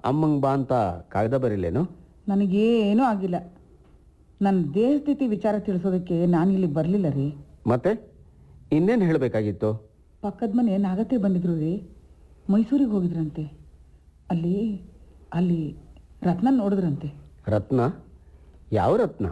ಅಮ್ಮಂಗೆ ಬಾ ಅಂತ ಕಾಗದ ಬರೀಲೇನು ನನಗೇನೂ ಆಗಿಲ್ಲ ನನ್ನ ದೇಹ ಸ್ಥಿತಿ ವಿಚಾರ ತಿಳಿಸೋದಕ್ಕೆ ನಾನು ಇಲ್ಲಿಗೆ ಬರಲಿಲ್ಲ ರೀ ಮತ್ತೆ ಇನ್ನೇನು ಹೇಳಬೇಕಾಗಿತ್ತು ಪಕ್ಕದ ಮನೆ ನಾಗತ್ತೆ ಬಂದಿದ್ರು ರೀ ಮೈಸೂರಿಗೆ ಹೋಗಿದ್ರಂತೆ ಅಲ್ಲಿ ಅಲ್ಲಿ ರತ್ನ ನೋಡಿದ್ರಂತೆ ರತ್ನ ಯಾವ ರತ್ನ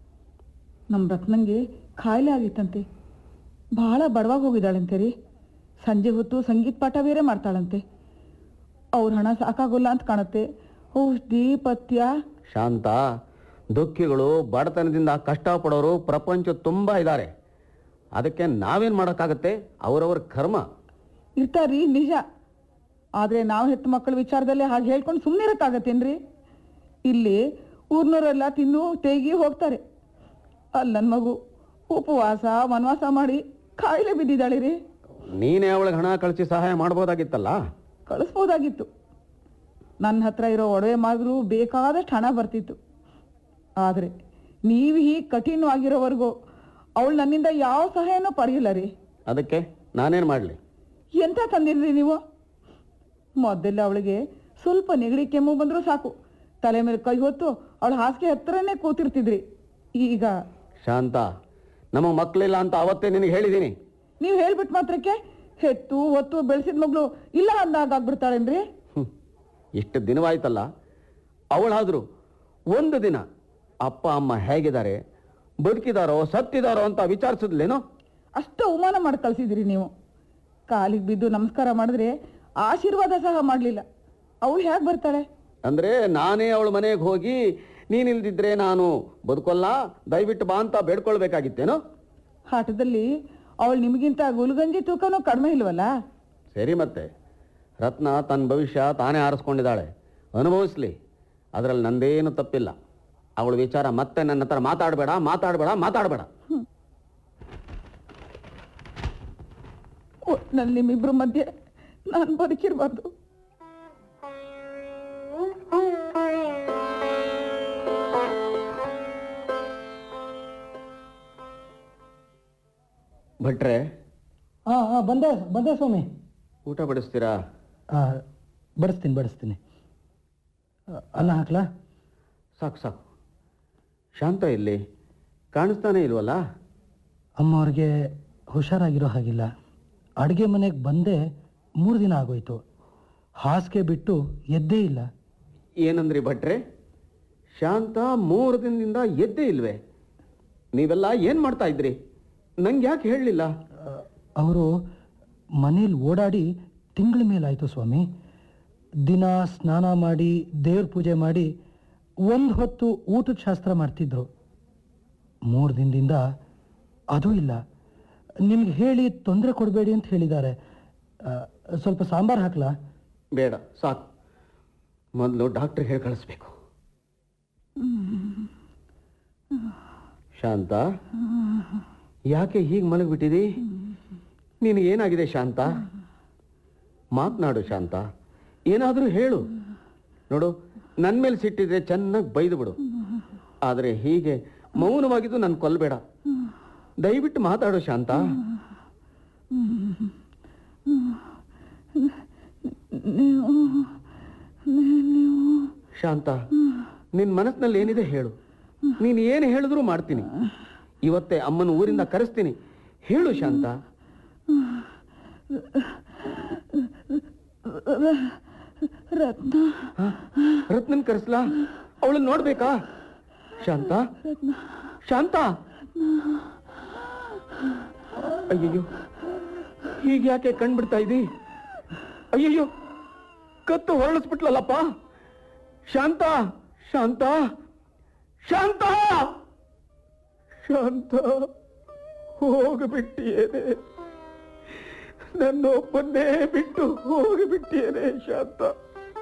ನಮ್ಮ ರತ್ನಂಗೆ ಕಾಯಿಲೆ ಆಗಿತ್ತಂತೆ ಭಾಳ ಬಡವಾಗಿ ಹೋಗಿದ್ದಾಳಂತೆ ರೀ ಸಂಜೆ ಹೊತ್ತು ಸಂಗೀತ ಪಾಠ ಬೇರೆ ಮಾಡ್ತಾಳಂತೆ ಅವ್ರ ಹಣ ಸಾಕಾಗೋಲ್ಲ ಅಂತ ಕಾಣುತ್ತೆ ಔಷಧಿ ಪಥ್ಯ ಶಾಂತ ದುಃಖಿಗಳು ಬಡತನದಿಂದ ಕಷ್ಟಪಡೋರು ಪ್ರಪಂಚ ತುಂಬ ಇದ್ದಾರೆ ಅದಕ್ಕೆ ನಾವೇನು ಮಾಡೋಕ್ಕಾಗತ್ತೆ ಅವರವರ ಕರ್ಮ ಇರ್ತಾರ್ರಿ ನಿಜ ಆದರೆ ನಾವು ಹೆತ್ತ ಮಕ್ಕಳ ವಿಚಾರದಲ್ಲಿ ಹಾಗೆ ಹೇಳ್ಕೊಂಡು ಸುಮ್ಮನೆ ಇರೋಕ್ಕಾಗತ್ತೇನ್ರಿ ಇಲ್ಲಿ ಊರ್ನವರೆಲ್ಲ ತಿಂದು ತೇಗಿ ಹೋಗ್ತಾರೆ ಅಲ್ಲಿ ನನ್ನ ಮಗು ಉಪವಾಸ ವನವಾಸ ಮಾಡಿ ಕಾಯಿಲೆ ಬಿದ್ದಿದ್ದಾಳೆ ರೀ ನೀನೇ ಅವಳಿಗೆ ಹಣ ಕಳಿಸಿ ಸಹಾಯ ಮಾಡ್ಬೋದಾಗಿತ್ತಲ್ಲ ಕಳಿಸ್ಬೋದಾಗಿತ್ತು ನನ್ನ ಹತ್ರ ಇರೋ ಒಡವೆ ಮಾದ್ರು ಬೇಕಾದಷ್ಟು ಹಣ ಬರ್ತಿತ್ತು ಆದರೆ ನೀವು ಹೀಗೆ ಕಠಿಣವಾಗಿರೋವರೆಗೂ ಅವಳು ನನ್ನಿಂದ ಯಾವ ಸಹಾಯನೂ ಪಡೆಯಿಲ್ಲ ರೀ ಅದಕ್ಕೆ ನಾನೇನು ಮಾಡಲಿ ಎಂತ ತಂದಿದ್ರಿ ನೀವು ಮೊದಲೆಲ್ಲ ಅವಳಿಗೆ ಸ್ವಲ್ಪ ನೆಗಡಿ ಕೆಮ್ಮು ಬಂದರೂ ಸಾಕು ತಲೆ ಮೇಲೆ ಕೈ ಹೊತ್ತು ಅವಳ ಹಾಸಿಗೆ ಹತ್ರನೇ ಕೂತಿರ್ತಿದ್ರಿ ಈಗ ಶಾಂತ ನಮಗೆ ಮಕ್ಕಳಿಲ್ಲ ಅಂತ ಅವತ್ತೇ ನಿನಗೆ ಹೇಳಿದ್ದೀನಿ ನೀವು ಹೇಳ್ಬಿಟ್ಟು ಮಾತ್ರಕ್ಕೆ ಹೆತ್ತು ಹೊತ್ತು ಬೆಳೆಸಿದ ಮಗಳು ಇಲ್ಲ ಅಂದಾಗ ಆಗ್ಬಿಡ್ತಾಳೇನ್ರಿ ಹ್ಮ್. ಇಷ್ಟು ದಿನವಾಯ್ತಲ್ಲ ಅವಳಾದರೂ ಒಂದು ದಿನ ಅಪ್ಪ ಅಮ್ಮ ಹೇಗಿದ್ದಾರೆ ಬದುಕಿದಾರೋ ಸತ್ತಿದಾರೋ ಅಂತ ವಿಚಾರಿಸಿದ್ಲೇನೋ ಅಷ್ಟು ಅವಮಾನ ಮಾಡಿ ಕಳ್ಸಿದ್ರಿ ನೀವು ಕಾಲಿಗೆ ಬಿದ್ದು ನಮಸ್ಕಾರ ಮಾಡಿದ್ರೆ ಆಶೀರ್ವಾದ ಸಹ ಮಾಡಲಿಲ್ಲ ಅವಳು ಹೇಗೆ ಬರ್ತಾಳೆ ಅಂದ್ರೆ ನಾನೇ ಅವಳ ಮನೆಗೆ ಹೋಗಿ ನೀನಿಲ್ದಿದ್ರೆ ನಾನು ಬದುಕೊಲ್ಲ ದಯವಿಟ್ಟು ಬಾ ಅಂತ ಬೇಡ್ಕೊಳ್ಬೇಕಾಗಿತ್ತೇನೋ ಆಟದಲ್ಲಿ ಅವಳು ನಿಮಗಿಂತ ಗುಲ್ಗಂಜಿ ತೂಕನೂ ಕಡಿಮೆ ಇಲ್ವಲ್ಲ ಸರಿ ಮತ್ತೆ ರತ್ನ ತನ್ನ ಭವಿಷ್ಯ ತಾನೇ ಆರಿಸ್ಕೊಂಡಿದ್ದಾಳೆ ಅನುಭವಿಸ್ಲಿ ಅದರಲ್ಲಿ ನಂದೇನು ತಪ್ಪಿಲ್ಲ ಅವಳ ವಿಚಾರ ಮತ್ತೆ ನನ್ನ ಹತ್ರ ಮಾತಾಡಬೇಡ ಮಾತಾಡಬೇಡ ಮಾತಾಡಬೇಡ ಒಟ್ನಲ್ಲಿ ನಿಮ್ಮಿಬ್ರ ಮಧ್ಯೆ ನಾನು ಬದುಕಿರಬಾರ್ದು ಭಟ್ರೆ ಹಾಂ ಹಾಂ ಬಂದೆ ಬಂದೆ ಸ್ವಾಮಿ ಊಟ ಬಡಿಸ್ತೀರಾ ಹಾಂ ಬಡಿಸ್ತೀನಿ ಬಡಿಸ್ತೀನಿ ಆ, ಅನ್ನ ಹಾಕ್ಲಾ ಸಾಕು ಸಾಕು ಶಾಂತ ಇಲ್ಲಿ ಕಾಣಿಸ್ತಾನೆ ಇಲ್ವಲ್ಲ ಅಮ್ಮ ಅವ್ರಿಗೆ ಹುಷಾರಾಗಿರೋ ಹಾಗಿಲ್ಲ ಅಡುಗೆ ಮನೆಗೆ ಬಂದೆ ಮೂರು ದಿನ ಆಗೋಯ್ತು ಹಾಸಿಗೆ ಬಿಟ್ಟು ಎದ್ದೇ ಇಲ್ಲ ಏನಂದ್ರಿ ಭಟ್ರೆ ಶಾಂತ ಮೂರು ದಿನದಿಂದ ಎದ್ದೇ ಇಲ್ವೇ ನೀವೆಲ್ಲ ಏನು ಮಾಡ್ತಾ ಇದ್ರಿ ನಂಗೆ ಯಾಕೆ ಹೇಳಲಿಲ್ಲ ಅವರು ಮನೇಲಿ ಓಡಾಡಿ ತಿಂಗಳ ಮೇಲಾಯಿತು ಸ್ವಾಮಿ ದಿನ ಸ್ನಾನ ಮಾಡಿ ದೇವ್ರ ಪೂಜೆ ಮಾಡಿ ಒಂದು ಹೊತ್ತು ಊಟದ ಶಾಸ್ತ್ರ ಮಾಡ್ತಿದ್ರು ಮೂರು ದಿನದಿಂದ ಅದೂ ಇಲ್ಲ ನಿಮ್ಗೆ ಹೇಳಿ ತೊಂದರೆ ಕೊಡಬೇಡಿ ಅಂತ ಹೇಳಿದ್ದಾರೆ ಆ, ಸ್ವಲ್ಪ ಸಾಂಬಾರು ಹಾಕ್ಲಾ ಬೇಡ ಸಾಕು ಮೊದಲು ಡಾಕ್ಟ್ರ್ ಹೇಳಿ ಕಳಿಸ್ಬೇಕು ಶಾಂತ ಯಾಕೆ ಹೀಗೆ ಮಲಗಿಬಿಟ್ಟಿದಿ ನೀನು ಏನಾಗಿದೆ ಶಾಂತ ಮಾತನಾಡು ಶಾಂತ ಏನಾದರೂ ಹೇಳು ನೋಡು ನನ್ನ ಮೇಲೆ ಸಿಟ್ಟಿದ್ರೆ ಚೆನ್ನಾಗಿ ಬೈದು ಬಿಡು ಆದರೆ ಹೀಗೆ ಮೌನವಾಗಿದ್ದು ನನ್ನ ಕೊಲ್ಬೇಡ ದಯವಿಟ್ಟು ಮಾತಾಡು ಶಾಂತ ನೀವು ನೀವು ಶಾಂತ ನಿನ್ನ ಮನಸ್ಸಿನಲ್ಲಿ ಏನಿದೆ ಹೇಳು ನೀನು ಏನು ಹೇಳಿದ್ರೂ ಮಾಡ್ತೀನಿ ಇವತ್ತೇ ಅಮ್ಮನ ಊರಿಂದ ಕರೆಸ್ತೀನಿ ಹೇಳು ಶಾಂತ ರತ್ನ ಹ? ರತ್ನನ್ ಕರೆಸ್ಲಾ ಅವಳನ್ನ ನೋಡ್ಬೇಕಾ ಶಾಂತ ಶಾಂತ ಅಯ್ಯಯ್ಯೋ ಹೀಗೆ ಯಾಕೆ ಕಣ್ಬಿಡ್ತಾ ಇದ್ದಿ ಅಯ್ಯಯ್ಯೋ ಕತ್ತು ಹೊರಳಿಸ್ಬಿಟ್ಲಲ್ಲಪ್ಪ ಶಾಂತ ಶಾಂತ ಶಾಂತ ಶಾಂತ ಹೋಗ್ಬಿಟ್ಟಿಯೇನೆ ನನ್ನೊಬ್ಬನ್ನೇ ಬಿಟ್ಟು ಹೋಗಿಬಿಟ್ಟಿಯೇನೆ ಶಾಂತ